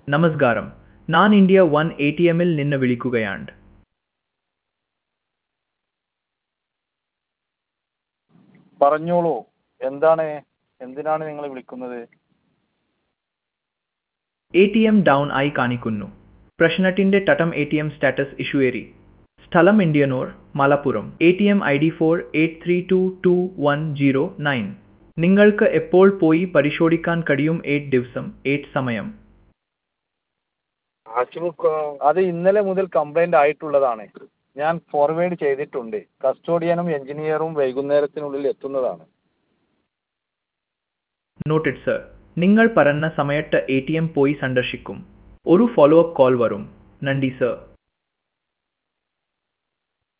നമസ്കാരം ഞാൻ India one A T എമ്മിൽ നിന്ന് വിളിക്കുകയാണ് പറഞ്ഞോളൂ എന്താണ് എന്തിനാണ് നിങ്ങൾ വിളിക്കുന്നത് എ ടി എം ഡൗൺ ആയി കാണിക്കുന്നു പ്രശ്നത്തിന്റെ തട്ടം എ ടി എം സ്റ്റാറ്റസ് ഇഷ്യൂയേറി സ്ഥലം Indianoor Malappuram A T M I D four eight three two two one zero nine നിങ്ങൾക്ക് എപ്പോൾ പോയി പരിശോധിക്കാൻ കഴിയും എയ്റ്റ് ദിവസം എയ്റ്റ് സമയം അത് ഇന്നലെ മുതൽ കംപ്ലൈന്റ് ആയിട്ടുള്ളതാണ് ഞാൻ ഫോർവേഡ് ചെയ്തിട്ടുണ്ട് കസ്റ്റോഡിയനും എഞ്ചിനീയറും വൈകുന്നേരത്തിനുള്ളിൽ എത്തുന്നതാണ് നോട്ടഡ് സർ നിങ്ങൾ പറഞ്ഞ സമയത്ത് എ ടി എം പോയി സന്ദർശിക്കും ഒരു ഫോളോ അപ്പ് കോൾ വരും നന്ദി സർ